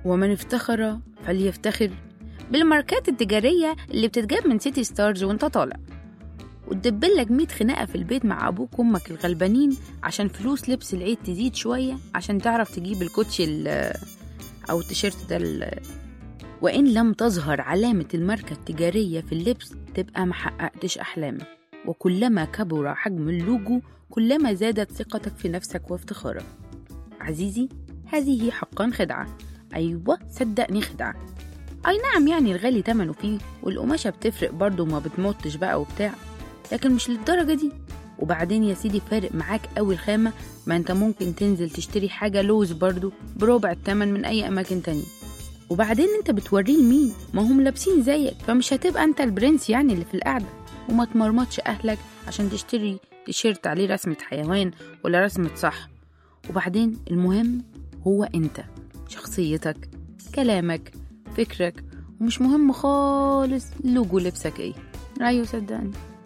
ومن افتخر فليفتخر بالماركات التجارية اللي بتتجاب من سيتي ستارز وانت طالع وتدبلك مية خناقة في البيت مع أبوك وأمك الغلبانين عشان فلوس لبس العيد تزيد شوية عشان تعرف تجيب الكوتشي ال- أو التيشيرت ده ال- وإن لم تظهر علامة الماركة التجارية في اللبس تبقى محققتش أحلامك وكلما كبر حجم اللوجو كلما زادت ثقتك في نفسك وافتخارك عزيزي هذه حقا خدعة أيوة صدقني خدعة أي نعم يعني الغالي تمنه فيه والقماشة بتفرق برضه وما بتمطش بقى وبتاع لكن مش للدرجة دي وبعدين يا سيدي فارق معاك أوي الخامة ما انت ممكن تنزل تشتري حاجة لوز برضه بربع التمن من أي أماكن تانية وبعدين انت بتوريه لمين ما هم لابسين زيك فمش هتبقى انت البرنس يعني اللي في القعدة وما تمرمطش أهلك عشان تشتري تيشيرت عليه رسمة حيوان ولا رسمة صح وبعدين المهم هو انت شخصيتك كلامك فكرك ومش مهم خالص لوجو لبسك ايه ايوه صدقني